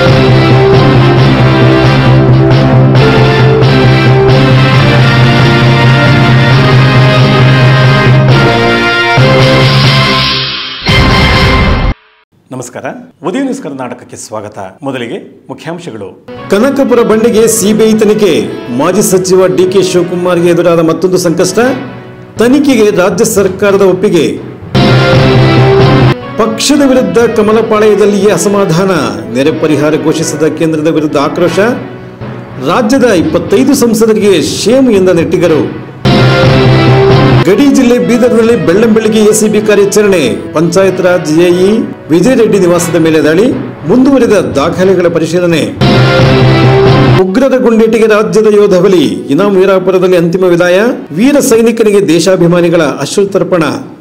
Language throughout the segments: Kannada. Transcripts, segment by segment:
ನಮಸ್ಕಾರ ಉದಯ ನ್ಯೂಸ್ ಕರ್ನಾಟಕಕ್ಕೆ ಸ್ವಾಗತ ಮೊದಲಿಗೆ ಮುಖ್ಯಾಂಶಗಳು ಕನಕಪುರ ಬಂಡೆಗೆ ಸಿಬಿಐ ತನಿಖೆ ಮಾಜಿ ಸಚಿವ ಡಿಕೆ ಶಿವಕುಮಾರ್ಗೆ ಎದುರಾದ ಮತ್ತೊಂದು ಸಂಕಷ್ಟ ತನಿಖೆಗೆ ರಾಜ್ಯ ಸರ್ಕಾರದ ಒಪ್ಪಿಗೆ ಪಕ್ಷದ ವಿರುದ್ಧ ಕಮಲಪಾಳೆಯದಲ್ಲಿಯೇ ಅಸಮಾಧಾನ ನೆರೆ ಪರಿಹಾರ ಘೋಷಿಸಿದ ಕೇಂದ್ರದ ವಿರುದ್ಧ ಆಕ್ರೋಶ ರಾಜ್ಯದ ಇಪ್ಪತ್ತೈದು ಸಂಸದರಿಗೆ ಶೇಮ್ ಎಂದ ನೆಟ್ಟಿಗರು ಗಡಿ ಜಿಲ್ಲೆ ಬೀದರ್ನಲ್ಲಿ ಬೆಳ್ಳಂಬೆಳಿಗ್ಗೆ ಎಸಿಬಿ ಕಾರ್ಯಾಚರಣೆ ಪಂಚಾಯತ್ ರಾಜ್ ಎಇ ವಿಜಯ ರೆಡ್ಡಿ ನಿವಾಸದ ಮೇಲೆ ದಾಳಿ ಮುಂದುವರಿದ ದಾಖಲೆಗಳ ಪರಿಶೀಲನೆ ಉಗ್ರರ ಗುಂಡೇಟಿಗೆ ರಾಜ್ಯದ ಯೋಧ ಬಲಿ ಇನಾಂ ವೀರಾಪುರದಲ್ಲಿ ಅಂತಿಮ ವಿದಾಯ ವೀರ ಸೈನಿಕನಿಗೆ ದೇಶಾಭಿಮಾನಿಗಳ ಅಶ್ರುತರ್ಪಣ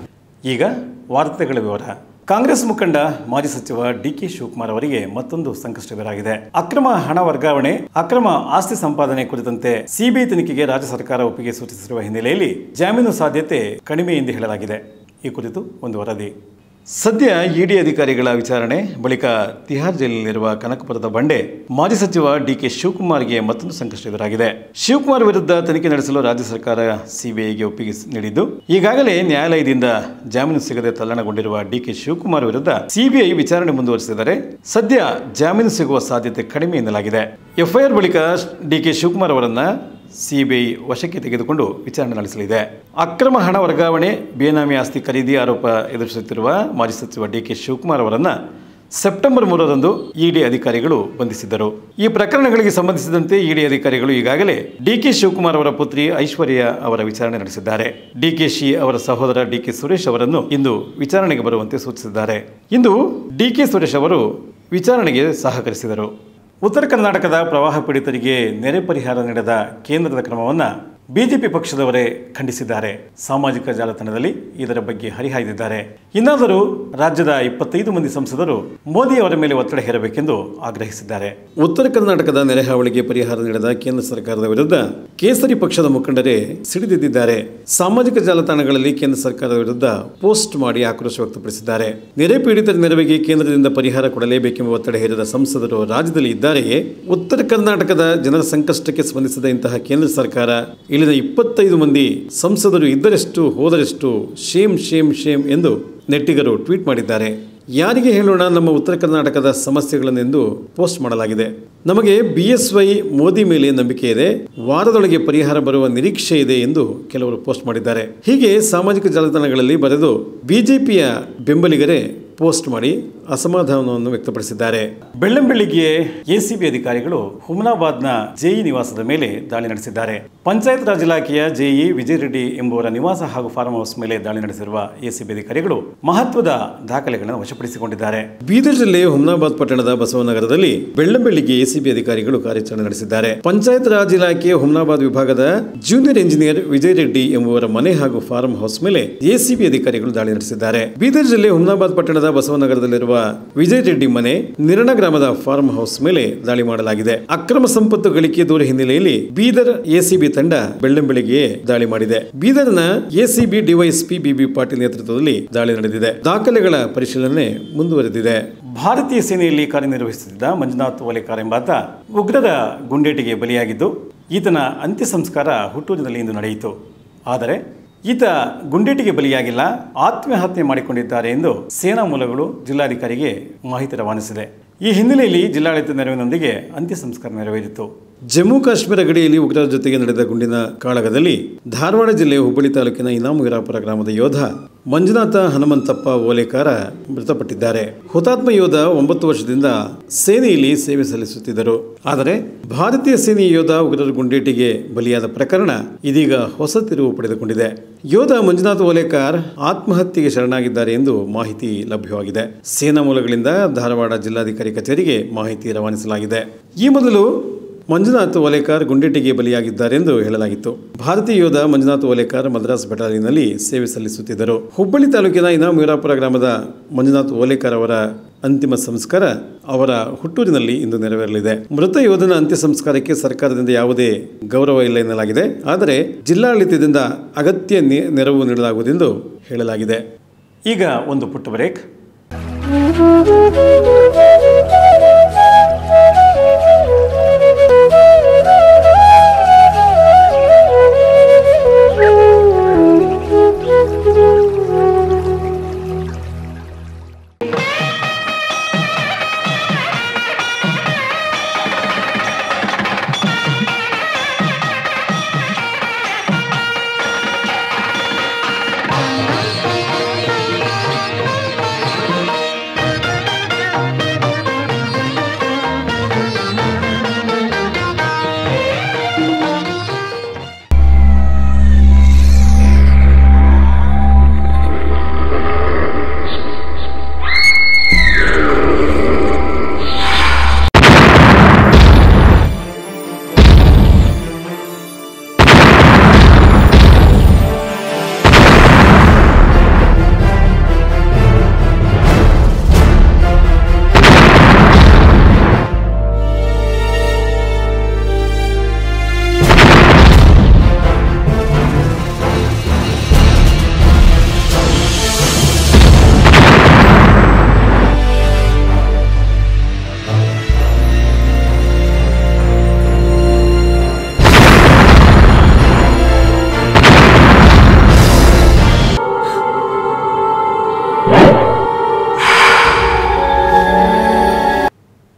ಈಗ ವಾರ್ತೆಗಳ ವಿವರ ಕಾಂಗ್ರೆಸ್ ಮುಖಂಡ ಮಾಜಿ ಸಚಿವ ಡಿಕೆ ಶಿವಕುಮಾರ್ ಅವರಿಗೆ ಮತ್ತೊಂದು ಸಂಕಷ್ಟ ಎದುರಾಗಿದೆ ಅಕ್ರಮ ಹಣ ವರ್ಗಾವಣೆ ಅಕ್ರಮ ಆಸ್ತಿ ಸಂಪಾದನೆ ಕುರಿತಂತೆ ಸಿಬಿಐ ತನಿಖೆಗೆ ರಾಜ್ಯ ಸರ್ಕಾರ ಒಪ್ಪಿಗೆ ಸೂಚಿಸಿರುವ ಹಿನ್ನೆಲೆಯಲ್ಲಿ ಜಾಮೀನು ಸಾಧ್ಯತೆ ಕಡಿಮೆ ಎಂದು ಹೇಳಲಾಗಿದೆ ಈ ಕುರಿತು ಒಂದು ವರದಿ ಸದ್ಯ ಇಡಿ ಅಧಿಕಾರಿಗಳ ವಿಚಾರಣೆ ಬಳಿಕ ತಿಹಾರ್ ಜೈಲಿನಲ್ಲಿರುವ ಕನಕಪುರದ ಬಂಡೆ ಮಾಜಿ ಸಚಿವ ಡಿಕೆ ಶಿವಕುಮಾರ್ಗೆ ಮತ್ತೊಂದು ಸಂಕಷ್ಟ ಎದುರಾಗಿದೆ ಶಿವಕುಮಾರ್ ವಿರುದ್ಧ ತನಿಖೆ ನಡೆಸಲು ರಾಜ್ಯ ಸರ್ಕಾರ ಸಿಬಿಐಗೆ ಒಪ್ಪಿಗೆ ನೀಡಿದ್ದು ಈಗಾಗಲೇ ನ್ಯಾಯಾಲಯದಿಂದ ಜಾಮೀನು ಸಿಗದೆ ತಲ್ಲಣಗೊಂಡಿರುವ ಡಿಕೆ ಶಿವಕುಮಾರ್ ವಿರುದ್ಧ ಸಿಬಿಐ ವಿಚಾರಣೆ ಮುಂದುವರಿಸಿದರೆ ಸದ್ಯ ಜಾಮೀನು ಸಿಗುವ ಸಾಧ್ಯತೆ ಕಡಿಮೆ ಎನ್ನಲಾಗಿದೆ ಎಫ್ಐಆರ್ ಬಳಿಕ ಡಿಕೆ ಶಿವಕುಮಾರ್ ಅವರನ್ನ ಸಿಬಿಐ ವಶಕ್ಕೆ ತೆಗೆದುಕೊಂಡು ವಿಚಾರಣೆ ನಡೆಸಲಿದೆ ಅಕ್ರಮ ಹಣ ವರ್ಗಾವಣೆ ಬೇನಾಮಿ ಆಸ್ತಿ ಖರೀದಿ ಆರೋಪ ಎದುರಿಸುತ್ತಿರುವ ಮಾಜಿ ಸಚಿವ ಡಿಕೆ ಶಿವಕುಮಾರ್ ಅವರನ್ನ ಸೆಪ್ಟೆಂಬರ್ ಮೂರರಂದು ಇಡಿ ಅಧಿಕಾರಿಗಳು ಬಂಧಿಸಿದ್ದರು ಈ ಪ್ರಕರಣಗಳಿಗೆ ಸಂಬಂಧಿಸಿದಂತೆ ಇಡಿ ಅಧಿಕಾರಿಗಳು ಈಗಾಗಲೇ ಡಿಕೆ ಶಿವಕುಮಾರ್ ಅವರ ಪುತ್ರಿ ಐಶ್ವರ್ಯ ಅವರ ವಿಚಾರಣೆ ನಡೆಸಿದ್ದಾರೆ ಡಿಕೆಶಿ ಅವರ ಸಹೋದರ ಡಿಕೆ ಸುರೇಶ್ ಅವರನ್ನು ಇಂದು ವಿಚಾರಣೆಗೆ ಬರುವಂತೆ ಸೂಚಿಸಿದ್ದಾರೆ ಇಂದು ಡಿಕೆ ಸುರೇಶ್ ಅವರು ವಿಚಾರಣೆಗೆ ಸಹಕರಿಸಿದರು ಉತ್ತರ ಕರ್ನಾಟಕದ ಪ್ರವಾಹ ಪೀಡಿತರಿಗೆ ನೆರೆ ಪರಿಹಾರ ನೀಡದ ಕೇಂದ್ರದ ಕ್ರಮವನ್ನು ಬಿಜೆಪಿ ಪಕ್ಷದವರೇ ಖಂಡಿಸಿದ್ದಾರೆ ಸಾಮಾಜಿಕ ಜಾಲತಾಣದಲ್ಲಿ ಇದರ ಬಗ್ಗೆ ಹರಿಹಾಯ್ದಿದ್ದಾರೆ ಇನ್ನಾದರೂ ರಾಜ್ಯದ ಇಪ್ಪತ್ತೈದು ಮಂದಿ ಸಂಸದರು ಮೋದಿ ಅವರ ಮೇಲೆ ಒತ್ತಡ ಹೇರಬೇಕೆಂದು ಆಗ್ರಹಿಸಿದ್ದಾರೆ ಉತ್ತರ ಕರ್ನಾಟಕದ ನೆರೆ ಹಾವಳಿಗೆ ಪರಿಹಾರ ನೀಡದ ಕೇಂದ್ರ ಸರ್ಕಾರದ ವಿರುದ್ಧ ಕೇಸರಿ ಪಕ್ಷದ ಮುಖಂಡರೇ ಸಿಡಿದಿದ್ದಾರೆ ಸಾಮಾಜಿಕ ಜಾಲತಾಣಗಳಲ್ಲಿ ಕೇಂದ್ರ ಸರ್ಕಾರದ ವಿರುದ್ಧ ಪೋಸ್ಟ್ ಮಾಡಿ ಆಕ್ರೋಶ ವ್ಯಕ್ತಪಡಿಸಿದ್ದಾರೆ ನೆರೆ ಪೀಡಿತರ ನೆರವಿಗೆ ಕೇಂದ್ರದಿಂದ ಪರಿಹಾರ ಕೊಡಲೇಬೇಕೆಂಬ ಒತ್ತಡ ಹೇರಿದ ಸಂಸದರು ರಾಜ್ಯದಲ್ಲಿ ಇದ್ದಾರೆಯೇ ಉತ್ತರ ಕರ್ನಾಟಕದ ಜನರ ಸಂಕಷ್ಟಕ್ಕೆ ಸ್ಪಂದಿಸಿದ ಇಂತಹ ಕೇಂದ್ರ ಸರ್ಕಾರ ಇಲ್ಲಿನ ಇಪ್ಪತ್ತೈದು ಮಂದಿ ಸಂಸದರು ಇದ್ದರೆಷ್ಟು ಹೋದರೆಷ್ಟು ಶೇಮ್ ಶೇಮ್ ಶೇಮ್ ಎಂದು ನೆಟ್ಟಿಗರು ಟ್ವೀಟ್ ಮಾಡಿದ್ದಾರೆ ಯಾರಿಗೆ ಹೇಳೋಣ ನಮ್ಮ ಉತ್ತರ ಕರ್ನಾಟಕದ ಸಮಸ್ಯೆಗಳನ್ನೆಂದು ಪೋಸ್ಟ್ ಮಾಡಲಾಗಿದೆ ನಮಗೆ ಬಿ ಎಸ್ ವೈ ಮೋದಿ ಮೇಲೆ ನಂಬಿಕೆ ಇದೆ ವಾರದೊಳಗೆ ಪರಿಹಾರ ಬರುವ ನಿರೀಕ್ಷೆ ಇದೆ ಎಂದು ಕೆಲವರು ಪೋಸ್ಟ್ ಮಾಡಿದ್ದಾರೆ ಹೀಗೆ ಸಾಮಾಜಿಕ ಜಾಲತಾಣಗಳಲ್ಲಿ ಬರೆದು ಬಿಜೆಪಿಯ ಬೆಂಬಲಿಗರೇ ಪೋಸ್ಟ್ ಮಾಡಿ ಅಸಮಾಧಾನವನ್ನು ವ್ಯಕ್ತಪಡಿಸಿದ್ದಾರೆ ಬೆಳ್ಳಂಬೆಳಿಗ್ಗೆ ಎಸಿಬಿ ಅಧಿಕಾರಿಗಳು ಹುಮನಾಬಾದ್ನ ಜೆಇ ನಿವಾಸದ ಮೇಲೆ ದಾಳಿ ನಡೆಸಿದ್ದಾರೆ ಪಂಚಾಯತ್ ರಾಜ್ ಇಲಾಖೆಯ ಜೆಇ ವಿಜಯ್ ರೆಡ್ಡಿ ಎಂಬುವರ ನಿವಾಸ ಹಾಗೂ ಫಾರ್ಮ್ ಹೌಸ್ ಮೇಲೆ ದಾಳಿ ನಡೆಸಿರುವ ಎಸಿಬಿ ಅಧಿಕಾರಿಗಳು ಮಹತ್ವದ ದಾಖಲೆಗಳನ್ನು ವಶಪಡಿಸಿಕೊಂಡಿದ್ದಾರೆ ಬೀದರ್ ಜಿಲ್ಲೆ ಹುಮ್ನಾಬಾದ್ ಪಟ್ಟಣದ ಬಸವನಗರದಲ್ಲಿ ಬೆಳ್ಳಂಬೆಳ್ಳಿಗೆ ಎಸಿಬಿ ಅಧಿಕಾರಿಗಳು ಕಾರ್ಯಾಚರಣೆ ನಡೆಸಿದ್ದಾರೆ ಪಂಚಾಯತ್ ರಾಜ್ ಇಲಾಖೆ ಹುಮ್ನಾಬಾದ್ ವಿಭಾಗದ ಜೂನಿಯರ್ ಇಂಜಿನಿಯರ್ ವಿಜಯ್ ರೆಡ್ಡಿ ಎಂಬುವರ ಮನೆ ಹಾಗೂ ಫಾರ್ಮ್ ಹೌಸ್ ಮೇಲೆ ಎಸಿಬಿ ಅಧಿಕಾರಿಗಳು ದಾಳಿ ನಡೆಸಿದ್ದಾರೆ ಬೀದರ್ ಜಿಲ್ಲೆ ಹುಮ್ನಾಬಾದ್ ಪಟ್ಟಣದ ಬಸವನಗರದಲ್ಲಿರುವ ವಿಜಯ್ ರೆಡ್ಡಿ ಮನೆ ನಿರಣ ಗ್ರಾಮದ ಫಾರ್ಮ್ ಹೌಸ್ ಮೇಲೆ ದಾಳಿ ಮಾಡಲಾಗಿದೆ ಅಕ್ರಮ ಸಂಪತ್ತು ಗಳಿಕೆ ದೂರ ಹಿನ್ನೆಲೆಯಲ್ಲಿ ಬೀದರ್ ಎಸಿಬಿ ತಂಡ ಬೆಳ್ಳಂಬೆಳಿಗ್ಗೆ ದಾಳಿ ಮಾಡಿದೆ ಬೀದರ್ನ ಎಸಿಬಿ ಡಿವೈಎಸ್ಪಿ ಬಿಬಿ ಪಾಟೀಲ್ ನೇತೃತ್ವದಲ್ಲಿ ದಾಳಿ ನಡೆದಿದೆ ದಾಖಲೆಗಳ ಪರಿಶೀಲನೆ ಮುಂದುವರೆದಿದೆ ಭಾರತೀಯ ಸೇನೆಯಲ್ಲಿ ಕಾರ್ಯನಿರ್ವಹಿಸುತ್ತಿದ್ದ ಮಂಜುನಾಥ್ ಓಲೇಕಾರ್ ಎಂಬಾತ ಉಗ್ರರ ಗುಂಡೇಟಿಗೆ ಬಲಿಯಾಗಿದ್ದು ಈತನ ಅಂತ್ಯ ಸಂಸ್ಕಾರ ಹುಟ್ಟೂರಿನಲ್ಲಿ ಇಂದು ನಡೆಯಿತು ಆದರೆ ಈತ ಗುಂಡೇಟಿಗೆ ಬಲಿಯಾಗಿಲ್ಲ ಆತ್ಮಹತ್ಯೆ ಮಾಡಿಕೊಂಡಿದ್ದಾರೆ ಎಂದು ಸೇನಾ ಮೂಲಗಳು ಜಿಲ್ಲಾಧಿಕಾರಿಗೆ ಮಾಹಿತಿ ರವಾನಿಸಿದೆ ಈ ಹಿನ್ನೆಲೆಯಲ್ಲಿ ಜಿಲ್ಲಾಡಳಿತ ನೆರವಿನೊಂದಿಗೆ ಅಂತ್ಯ ಸಂಸ್ಕಾರ ನೆರವೇರಿತು ಜಮ್ಮು ಕಾಶ್ಮೀರ ಗಡಿಯಲ್ಲಿ ಉಗ್ರರ ಜೊತೆಗೆ ನಡೆದ ಗುಂಡಿನ ಕಾಳಗದಲ್ಲಿ ಧಾರವಾಡ ಜಿಲ್ಲೆಯ ಹುಬ್ಬಳ್ಳಿ ತಾಲೂಕಿನ ಇನಾಮು ವೀರಾಪುರ ಗ್ರಾಮದ ಯೋಧ ಮಂಜುನಾಥ ಹನುಮಂತಪ್ಪ ಓಲೇಕಾರ ಮೃತಪಟ್ಟಿದ್ದಾರೆ ಹುತಾತ್ಮ ಯೋಧ ಒಂಬತ್ತು ವರ್ಷದಿಂದ ಸೇನೆಯಲ್ಲಿ ಸೇವೆ ಸಲ್ಲಿಸುತ್ತಿದ್ದರು ಆದರೆ ಭಾರತೀಯ ಸೇನೆಯ ಯೋಧ ಉಗ್ರರ ಗುಂಡೇಟಿಗೆ ಬಲಿಯಾದ ಪ್ರಕರಣ ಇದೀಗ ಹೊಸ ತಿರುವು ಪಡೆದುಕೊಂಡಿದೆ ಯೋಧ ಮಂಜುನಾಥ್ ಓಲೇಕಾರ್ ಆತ್ಮಹತ್ಯೆಗೆ ಶರಣಾಗಿದ್ದಾರೆ ಎಂದು ಮಾಹಿತಿ ಲಭ್ಯವಾಗಿದೆ ಸೇನಾ ಮೂಲಗಳಿಂದ ಧಾರವಾಡ ಜಿಲ್ಲಾಧಿಕಾರಿ ಕಚೇರಿಗೆ ಮಾಹಿತಿ ರವಾನಿಸಲಾಗಿದೆ ಈ ಮೊದಲು ಮಂಜುನಾಥ್ ಓಲೇಕಾರ್ ಗುಂಡೇಟಿಗೆ ಬಲಿಯಾಗಿದ್ದಾರೆಂದು ಹೇಳಲಾಗಿತ್ತು ಭಾರತೀಯ ಯೋಧ ಮಂಜುನಾಥ್ ಓಲೇಕಾರ್ ಮದ್ರಾಸ್ ಬೆಟಾಲಿಯನ್ನಲ್ಲಿ ಸೇವೆ ಸಲ್ಲಿಸುತ್ತಿದ್ದರು ಹುಬ್ಬಳ್ಳಿ ತಾಲೂಕಿನ ಇನಾಮ್ ವೀರಾಪುರ ಗ್ರಾಮದ ಮಂಜುನಾಥ್ ಓಲೇಕಾರ್ ಅವರ ಅಂತಿಮ ಸಂಸ್ಕಾರ ಅವರ ಹುಟ್ಟೂರಿನಲ್ಲಿ ಇಂದು ನೆರವೇರಲಿದೆ ಮೃತ ಯೋಧನ ಅಂತ್ಯ ಸಂಸ್ಕಾರಕ್ಕೆ ಸರ್ಕಾರದಿಂದ ಯಾವುದೇ ಗೌರವ ಇಲ್ಲ ಎನ್ನಲಾಗಿದೆ ಆದರೆ ಜಿಲ್ಲಾಡಳಿತದಿಂದ ಅಗತ್ಯ ನೆ- ನೆರವು ನೀಡಲಾಗುವುದೆಂದು ಹೇಳಲಾಗಿದೆ ಈಗ ಒಂದು ಪುಟ್ಟ ಬ್ರೇಕ್ Thank you.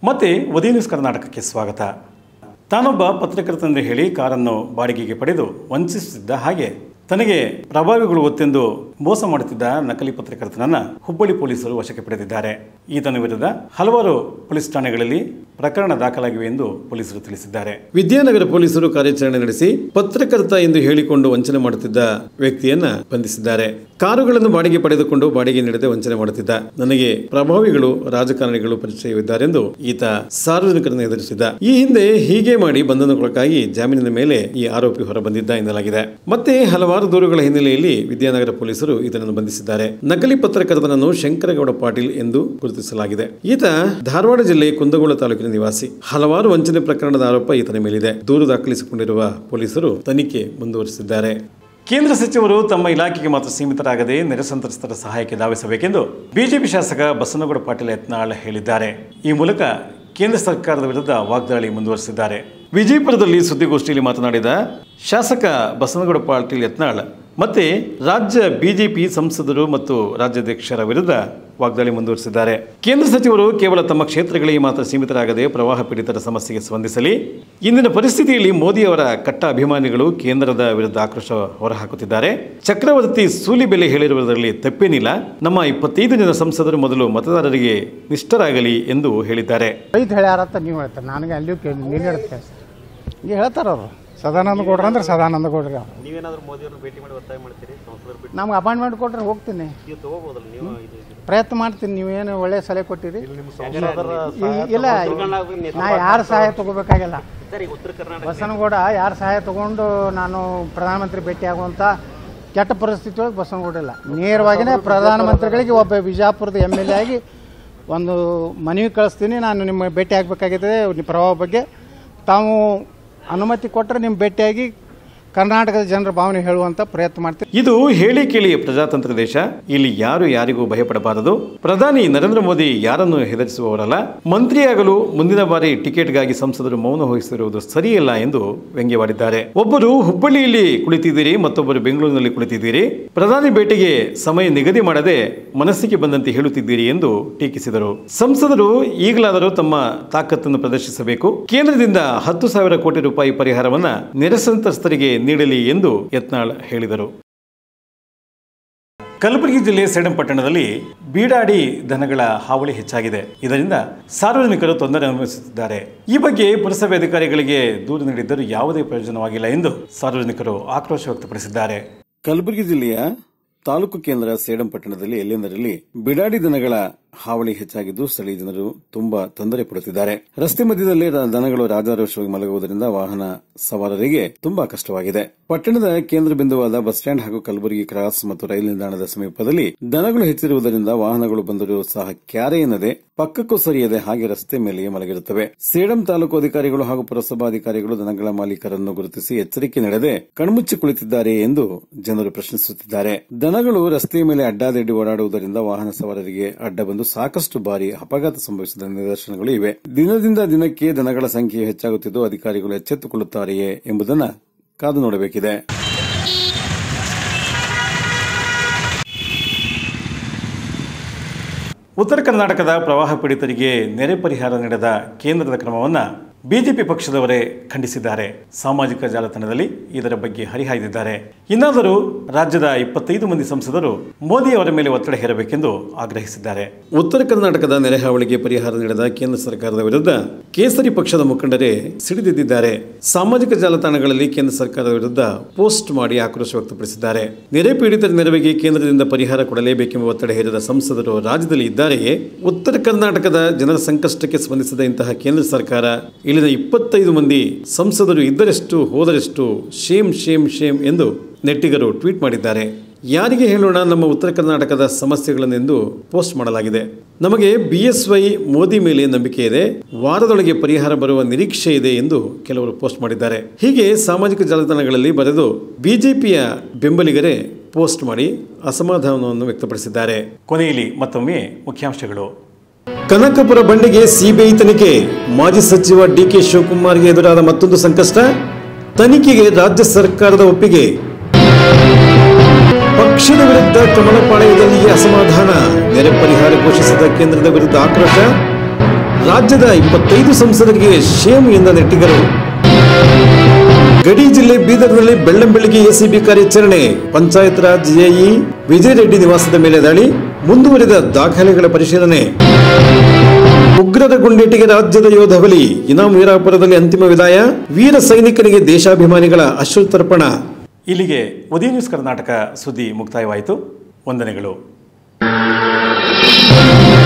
ಮತ್ತೆ ಉದಯ ನ್ಯೂಸ್ ಕರ್ನಾಟಕಕ್ಕೆ ಸ್ವಾಗತ ತಾನೊಬ್ಬ ಪತ್ರಕರ್ತನೆಂದು ಹೇಳಿ ಕಾರನ್ನು ಬಾಡಿಗೆಗೆ ಪಡೆದು ವಂಚಿಸುತ್ತಿದ್ದ ಹಾಗೆ ತನಗೆ ಪ್ರಭಾವಿಗಳು ಒತ್ತೆಂದು ಮೋಸ ಮಾಡುತ್ತಿದ್ದ ನಕಲಿ ಪತ್ರಕರ್ತನನ್ನ ಹುಬ್ಬಳ್ಳಿ ಪೊಲೀಸರು ವಶಕ್ಕೆ ಪಡೆದಿದ್ದಾರೆ ಈತನ ವಿರುದ್ಧ ಹಲವಾರು ಪೊಲೀಸ್ ಠಾಣೆಗಳಲ್ಲಿ ಪ್ರಕರಣ ದಾಖಲಾಗಿವೆ ಎಂದು ಪೊಲೀಸರು ತಿಳಿಸಿದ್ದಾರೆ ವಿದ್ಯಾನಗರ ಪೊಲೀಸರು ಕಾರ್ಯಾಚರಣೆ ನಡೆಸಿ ಪತ್ರಕರ್ತ ಎಂದು ಹೇಳಿಕೊಂಡು ವಂಚನೆ ಮಾಡುತ್ತಿದ್ದ ವ್ಯಕ್ತಿಯನ್ನ ಬಂಧಿಸಿದ್ದಾರೆ ಕಾರುಗಳನ್ನು ಬಾಡಿಗೆ ಪಡೆದುಕೊಂಡು ಬಾಡಿಗೆ ನೀಡದೆ ವಂಚನೆ ಮಾಡುತ್ತಿದ್ದ ನನಗೆ ಪ್ರಭಾವಿಗಳು ರಾಜಕಾರಣಿಗಳು ಪರಿಚಯವಿದ್ದಾರೆಂದು ಈತ ಸಾರ್ವಜನಿಕರನ್ನು ಎದುರಿಸಿದ್ದ ಈ ಹಿಂದೆ ಹೀಗೆ ಮಾಡಿ ಬಂಧನಕ್ಕೊಳಗಾಗಿ ಜಾಮೀನಿನ ಮೇಲೆ ಈ ಆರೋಪಿ ಹೊರಬಂದಿದ್ದ ಎನ್ನಲಾಗಿದೆ ಮತ್ತೆ ಹಲವಾರು ದೂರುಗಳ ಹಿನ್ನೆಲೆಯಲ್ಲಿ ವಿದ್ಯಾನಗರ ಪೊಲೀಸರು ಈತನನ್ನು ಬಂಧಿಸಿದ್ದಾರೆ ನಕಲಿ ಪತ್ರಕರ್ತನನ್ನು ಶಂಕರಗೌಡ ಪಾಟೀಲ್ ಎಂದು ಗುರುತಿಸಲಾಗಿದೆ ಈತ ಧಾರವಾಡ ಜಿಲ್ಲೆ ಕುಂದಗೋಳ ತಾಲೂಕಿನ ನಿವಾಸಿ ಹಲವಾರು ವಂಚನೆ ಪ್ರಕರಣದ ಆರೋಪ ಈತನ ಮೇಲಿದೆ ದೂರು ದಾಖಲಿಸಿಕೊಂಡಿರುವ ಪೊಲೀಸರು ತನಿಖೆ ಮುಂದುವರಿಸಿದ್ದಾರೆ ಕೇಂದ್ರ ಸಚಿವರು ತಮ್ಮ ಇಲಾಖೆಗೆ ಮಾತ್ರ ಸೀಮಿತರಾಗದೆ ನೆರೆ ಸಂತ್ರಸ್ತರ ಸಹಾಯಕ್ಕೆ ಧಾವಿಸಬೇಕೆಂದು ಬಿಜೆಪಿ ಶಾಸಕ ಬಸನಗೌಡ ಪಾಟೀಲ್ ಯತ್ನಾಳ್ ಹೇಳಿದ್ದಾರೆ ಈ ಮೂಲಕ ಕೇಂದ್ರ ಸರ್ಕಾರದ ವಿರುದ್ಧ ವಾಗ್ದಾಳಿ ಮುಂದುವರಿಸಿದ್ದಾರೆ ವಿಜಯಪುರದಲ್ಲಿ ಸುದ್ದಿಗೋಷ್ಠಿಯಲ್ಲಿ ಮಾತನಾಡಿದ ಶಾಸಕ ಬಸನಗೌಡ ಪಾಟೀಲ್ ಯತ್ನಾಳ್ ಮತ್ತೆ ರಾಜ್ಯ ಬಿಜೆಪಿ ಸಂಸದರು ಮತ್ತು ರಾಜ್ಯಾಧ್ಯಕ್ಷರ ವಿರುದ್ಧ ವಾಗ್ದಾಳಿ ಮುಂದುವರಿಸಿದ್ದಾರೆ ಕೇಂದ್ರ ಸಚಿವರು ಕೇವಲ ತಮ್ಮ ಕ್ಷೇತ್ರಗಳಿಗೆ ಮಾತ್ರ ಸೀಮಿತರಾಗದೆ ಪ್ರವಾಹ ಪೀಡಿತರ ಸಮಸ್ಯೆಗೆ ಸ್ಪಂದಿಸಲಿ ಇಂದಿನ ಪರಿಸ್ಥಿತಿಯಲ್ಲಿ ಮೋದಿ ಅವರ ಕಟ್ಟ ಅಭಿಮಾನಿಗಳು ಕೇಂದ್ರದ ವಿರುದ್ಧ ಆಕ್ರೋಶ ಹೊರಹಾಕುತ್ತಿದ್ದಾರೆ ಚಕ್ರವರ್ತಿ ಸೂಲಿಬೆಲೆ ಹೇಳಿರುವುದರಲ್ಲಿ ತಪ್ಪೇನಿಲ್ಲ ನಮ್ಮ ಇಪ್ಪತ್ತೈದು ಜನ ಸಂಸದರು ಮೊದಲು ಮತದಾರರಿಗೆ ನಿಷ್ಠರಾಗಲಿ ಎಂದು ಹೇಳಿದ್ದಾರೆ ಐದು ಹೇಳ್ಯಾರತ್ತ ನೀವು ಹೇಳ್ತಾರೆ ನನಗೆ ಅಲ್ಲಿಯೂ ಕೇಳಿ ನೀನು ಹೇಳ್ತೀವಿ ಈಗ ಹೇಳ್ತಾರೆ ಅವರು ಸದಾನಂದ ಗೌಡ್ರ ಅಂದ್ರೆ ಸದಾನಂದ ಗೌಡ್ರಿ ಅವ್ರು ನೀವೇನಾದ್ರೂ ಮೋದಿ ಅವ್ರನ್ನ ಭೇಟಿ ಮಾಡಿ ಒತ್ತಾಯ ಮಾಡ್ತೀರಿ ಸಂಸದರ ಬಿಟ್ಟು ನಮ್ಗೆ ಅಪಾಯಿಂಟ್ಮೆಂಟ್ ಕೊಟ್ರೆ ಹೋಗ್ತೀನಿ ನೀವು ತಗೋಬೋದಲ್ಲ ನೀವು ಇದು ಪ್ರಯತ್ನ ಮಾಡ್ತೀನಿ ನೀವೇನು ಒಳ್ಳೆ ಸಲಹೆ ಕೊಟ್ಟಿರಿ ಸಂಸದರ ಈ- ಇಲ್ಲ ನಾ ಯಾರ ಸಹಾಯ ತಗೋಬೇಕಾಗಿಲ್ಲ ಸರ್ ಈಗ ಉತ್ತರ ಕರ್ನಾಟಕ ಬಸನಗೌಡ ಯಾರ ಸಹಾಯ ತಗೊಂಡು ನಾನು ಪ್ರಧಾನಮಂತ್ರಿ ಭೇಟಿ ಆಗುವಂಥ ಕೆಟ್ಟ ಪರಿಸ್ಥಿತಿ ಒಳಗೆ ಬಸನಗೌಡ ಇಲ್ಲ ನೇರವಾಗಿಯೇ ಪ್ರಧಾನಮಂತ್ರಿಗಳಿಗೆ ಒಬ್ಬ ಬಿಜಾಪುರದ ಎಮ್ ಎಲ್ ಎ ಆಗಿ ಒಂದು ಮನವಿ ಕಳಿಸ್ತೀನಿ ನಾನು ನಿಮ್ಮ ಭೇಟಿ ಆಗಬೇಕಾಗಿದೆ ಪ್ರವಾಹ ಬಗ್ಗೆ ತಾವು ಅನುಮತಿ ಕೊಟ್ಟರೆ ನಿಮ್ಮ ಭೇಟಿಯಾಗಿ ಕರ್ನಾಟಕದ ಜನರ ಭಾವನೆ ಹೇಳುವಂಥ ಪ್ರಯತ್ನ ಮಾಡ್ತೀನಿ ಇದು ಹೇಳಿ ಕೇಳಿ ಪ್ರಜಾತಂತ್ರ ದೇಶ ಇಲ್ಲಿ ಯಾರು ಯಾರಿಗೂ ಭಯಪಡಬಾರದು ಪ್ರಧಾನಿ ನರೇಂದ್ರ ಮೋದಿ ಯಾರನ್ನು ಹೆದರಿಸುವವರಲ್ಲ ಮಂತ್ರಿಯಾಗಲು ಮುಂದಿನ ಬಾರಿ ಟಿಕೆಟ್ಗಾಗಿ ಸಂಸದರು ಮೌನ ವಹಿಸಿರುವುದು ಸರಿಯಲ್ಲ ಎಂದು ವ್ಯಂಗ್ಯವಾಡಿದ್ದಾರೆ ಒಬ್ಬರು ಹುಬ್ಬಳ್ಳಿಯಲ್ಲಿ ಕುಳಿತಿದ್ದೀರಿ ಮತ್ತೊಬ್ಬರು ಬೆಂಗಳೂರಿನಲ್ಲಿ ಕುಳಿತಿದ್ದೀರಿ ಪ್ರಧಾನಿ ಭೇಟಿಗೆ ಸಮಯ ನಿಗದಿ ಮಾಡದೆ ಮನಸ್ಸಿಗೆ ಬಂದಂತೆ ಹೇಳುತ್ತಿದ್ದೀರಿ ಎಂದು ಟೀಕಿಸಿದರು ಸಂಸದರು ಈಗಲಾದರೂ ತಮ್ಮ ತಾಕತ್ತನ್ನು ಪ್ರದರ್ಶಿಸಬೇಕು ಕೇಂದ್ರದಿಂದ ಹತ್ತು ಸಾವಿರ ಕೋಟಿ ರೂಪಾಯಿ ಪರಿಹಾರವನ್ನ ನೆರೆ ಸಂತ್ರಸ್ತರಿಗೆ ನೀಡಲಿ ಎಂದು ಯತ್ನಾಳ್ ಹೇಳಿದರು ಕಲಬುರಗಿ ಜಿಲ್ಲೆ ಸೇಡಂ ಪಟ್ಟಣದಲ್ಲಿ ಬೀಡಾಡಿ ದನಗಳ ಹಾವಳಿ ಹೆಚ್ಚಾಗಿದೆ ಇದರಿಂದ ಸಾರ್ವಜನಿಕರು ತೊಂದರೆ ಅನುಭವಿಸುತ್ತಿದ್ದಾರೆ ಈ ಬಗ್ಗೆ ಪುರಸಭೆ ಅಧಿಕಾರಿಗಳಿಗೆ ದೂರು ನೀಡಿದ್ದರೂ ಯಾವುದೇ ಪ್ರಯೋಜನವಾಗಿಲ್ಲ ಎಂದು ಸಾರ್ವಜನಿಕರು ಆಕ್ರೋಶ ವ್ಯಕ್ತಪಡಿಸಿದ್ದಾರೆ ಕಲಬುರಗಿ ಜಿಲ್ಲೆಯ ತಾಲೂಕು ಕೇಂದ್ರ ಸೇಡಂ ಪಟ್ಟಣದಲ್ಲಿ ಎಲ್ಲೆಂದರಲ್ಲಿ ಬಿಡಾಡಿ ದನಗಳ ಹಾವಳಿ ಹೆಚ್ಚಾಗಿದ್ದು ಸ್ಥಳೀಯ ಜನರು ತುಂಬಾ ತೊಂದರೆ ಪಡುತ್ತಿದ್ದಾರೆ ರಸ್ತೆ ಮಧ್ಯದಲ್ಲಿ ರ- ದನಗಳು ರಾಜಾರೋಷವಾಗಿ ಮಲಗುವುದರಿಂದ ವಾಹನ ಸವಾರರಿಗೆ ತುಂಬಾ ಕಷ್ಟವಾಗಿದೆ ಪಟ್ಟಣದ ಕೇಂದ್ರ ಬಿಂದುವಾದ ಬಸ್ ಸ್ಟ್ಯಾಂಡ್ ಹಾಗೂ ಕಲಬುರಗಿ ಕ್ರಾಸ್ ಮತ್ತು ರೈಲು ನಿಲ್ದಾಣದ ಸಮೀಪದಲ್ಲಿ ದನಗಳು ಹೆಚ್ಚಿರುವುದರಿಂದ ವಾಹನಗಳು ಬಂದರೂ ಸಹ ಕ್ಯಾರೆ ಎನ್ನದೆ ಪಕ್ಕಕ್ಕೂ ಸರಿಯದೆ ಹಾಗೆ ರಸ್ತೆ ಮೇಲೆಯೇ ಮಲಗಿರುತ್ತವೆ ಸೇಡಂ ತಾಲೂಕು ಅಧಿಕಾರಿಗಳು ಹಾಗೂ ಪುರಸಭಾಧಿಕಾರಿಗಳು ದನಗಳ ಮಾಲೀಕರನ್ನು ಗುರುತಿಸಿ ಎಚ್ಚರಿಕೆ ನೀಡದೆ ಕಣ್ಮುಚ್ಚಿ ಕುಳಿತಿದ್ದಾರೆ ಎಂದು ಜನರು ಪ್ರಶ್ನಿಸುತ್ತಿದ್ದಾರೆ ದನಗಳು ರಸ್ತೆಯ ಮೇಲೆ ಅಡ್ಡಾದಿಡ್ಡಿ ಓಡಾಡುವುದರಿಂದ ವಾಹನ ಸವಾರರಿಗೆ ಅಡ್ಡ ಬಂದು ಸಾಕಷ್ಟು ಬಾರಿ ಅಪಘಾತ ಸಂಭವಿಸಿದ ನಿದರ್ಶನಗಳು ಇವೆ ದಿನದಿಂದ ದಿನಕ್ಕೆ ದನಗಳ ಸಂಖ್ಯೆ ಹೆಚ್ಚಾಗುತ್ತಿದ್ದು ಅಧಿಕಾರಿಗಳು ಎಚ್ಚೆತ್ತುಕೊಳ್ಳುತ್ತಾರೆಯೇ ಎಂಬುದನ್ನು ಕಾದು ನೋಡಬೇಕಿದೆ ಉತ್ತರ ಕರ್ನಾಟಕದ ಪ್ರವಾಹ ಪೀಡಿತರಿಗೆ ನೆರೆ ಪರಿಹಾರ ನೀಡದ ಕೇಂದ್ರದ ಕ್ರಮವನ್ನು ಬಿಜೆಪಿ ಪಕ್ಷದವರೇ ಖಂಡಿಸಿದ್ದಾರೆ ಸಾಮಾಜಿಕ ಜಾಲತಾಣದಲ್ಲಿ ಇದರ ಬಗ್ಗೆ ಹರಿಹಾಯ್ದಿದ್ದಾರೆ ಇನ್ನಾದರೂ ರಾಜ್ಯದ ಇಪ್ಪತ್ತೈದು ಮಂದಿ ಸಂಸದರು ಮೋದಿ ಅವರ ಮೇಲೆ ಒತ್ತಡ ಹೇರಬೇಕೆಂದು ಆಗ್ರಹಿಸಿದ್ದಾರೆ ಉತ್ತರ ಕರ್ನಾಟಕದ ನೆರೆ ಹಾವಳಿಗೆ ಪರಿಹಾರ ನೀಡದ ಕೇಂದ್ರ ಸರ್ಕಾರದ ವಿರುದ್ಧ ಕೇಸರಿ ಪಕ್ಷದ ಮುಖಂಡರೇ ಸಿಡಿದಿದ್ದಾರೆ ಸಾಮಾಜಿಕ ಜಾಲತಾಣಗಳಲ್ಲಿ ಕೇಂದ್ರ ಸರ್ಕಾರದ ವಿರುದ್ಧ ಪೋಸ್ಟ್ ಮಾಡಿ ಆಕ್ರೋಶ ವ್ಯಕ್ತಪಡಿಸಿದ್ದಾರೆ ನೆರೆ ಪೀಡಿತರ ನೆರವಿಗೆ ಕೇಂದ್ರದಿಂದ ಪರಿಹಾರ ಕೊಡಲೇಬೇಕೆಂಬ ಒತ್ತಡ ಹೇರಿದ ಸಂಸದರು ರಾಜ್ಯದಲ್ಲಿ ಇದ್ದಾರೆಯೇ ಉತ್ತರ ಕರ್ನಾಟಕದ ಜನರ ಸಂಕಷ್ಟಕ್ಕೆ ಸ್ಪಂದಿಸದ ಇಂತಹ ಕೇಂದ್ರ ಸರ್ಕಾರ ಇಲ್ಲಿನ ಇಪ್ಪತ್ತೈದು ಮಂದಿ ಸಂಸದರು ಇದ್ದರೆಷ್ಟು ಹೋದರೆಷ್ಟು ಶೇಮ್ ಶೇಮ್ ಶೇಮ್ ಎಂದು ನೆಟ್ಟಿಗರು ಟ್ವೀಟ್ ಮಾಡಿದ್ದಾರೆ ಯಾರಿಗೆ ಹೇಳೋಣ ನಮ್ಮ ಉತ್ತರ ಕರ್ನಾಟಕದ ಸಮಸ್ಯೆಗಳನ್ನೆಂದು ಪೋಸ್ಟ್ ಮಾಡಲಾಗಿದೆ ನಮಗೆ ಬಿಎಸ್ವೈ ಮೋದಿ ಮೇಲೆ ನಂಬಿಕೆ ಇದೆ ವಾರದೊಳಗೆ ಪರಿಹಾರ ಬರುವ ನಿರೀಕ್ಷೆ ಇದೆ ಎಂದು ಕೆಲವರು ಪೋಸ್ಟ್ ಮಾಡಿದ್ದಾರೆ ಹೀಗೆ ಸಾಮಾಜಿಕ ಜಾಲತಾಣಗಳಲ್ಲಿ ಬರೆದು ಬಿಜೆಪಿಯ ಬೆಂಬಲಿಗರೇ ಪೋಸ್ಟ್ ಮಾಡಿ ಅಸಮಾಧಾನವನ್ನು ವ್ಯಕ್ತಪಡಿಸಿದ್ದಾರೆ ಕೊನೆಯಲ್ಲಿ ಮತ್ತೊಮ್ಮೆ ಮುಖ್ಯಾಂಶಗಳು ಕನಕಪುರ ಬಂಡೆಗೆ ಸಿಬಿಐ ತನಿಖೆ ಮಾಜಿ ಸಚಿವ ಡಿಕೆ ಶಿವಕುಮಾರ್ಗೆ ಎದುರಾದ ಮತ್ತೊಂದು ಸಂಕಷ್ಟ ತನಿಖೆಗೆ ರಾಜ್ಯ ಸರ್ಕಾರದ ಒಪ್ಪಿಗೆ ಪಕ್ಷದ ವಿರುದ್ಧ ಕಮಲಪಾಳ್ಯದಲ್ಲಿ ಅಸಮಾಧಾನ ನೆರೆ ಪರಿಹಾರ ಘೋಷಿಸಿದ ಕೇಂದ್ರದ ವಿರುದ್ಧ ಆಕ್ರೋಶ ರಾಜ್ಯದ ಇಪ್ಪತ್ತೈದು ಸಂಸದರಿಗೆ ಶೇಮ್ ಎಂದ ನೆಟ್ಟಿಗರು ಗಡಿ ಜಿಲ್ಲೆ ಬೀದರ್ನಲ್ಲಿ ಬೆಳ್ಳಂಬೆಳಿಗ್ಗೆ ಎಸಿಬಿ ಕಾರ್ಯಾಚರಣೆ ಪಂಚಾಯತ್ ರಾಜ್ ಎಇ ವಿಜಯ ರೆಡ್ಡಿ ನಿವಾಸದ ಮೇಲೆ ದಾಳಿ ಮುಂದುವರಿದ ದಾಖಲೆಗಳ ಪರಿಶೀಲನೆ ಉಗ್ರರ ಗುಂಡೇಟಿಗೆ ರಾಜ್ಯದ ಯೋಧ ಬಲಿ ಇನಾಮ್ ವೀರಾಪುರದಲ್ಲಿ ಅಂತಿಮ ವಿದಾಯ ವೀರ ಸೈನಿಕನಿಗೆ ದೇಶಾಭಿಮಾನಿಗಳ ಅಶ್ರುತರ್ಪಣ ಇಲ್ಲಿಗೆ ಉದಯ ನ್ಯೂಸ್ ಕರ್ನಾಟಕ ಸುದ್ದಿ ಮುಕ್ತಾಯವಾಯಿತು ವಂದನೆಗಳು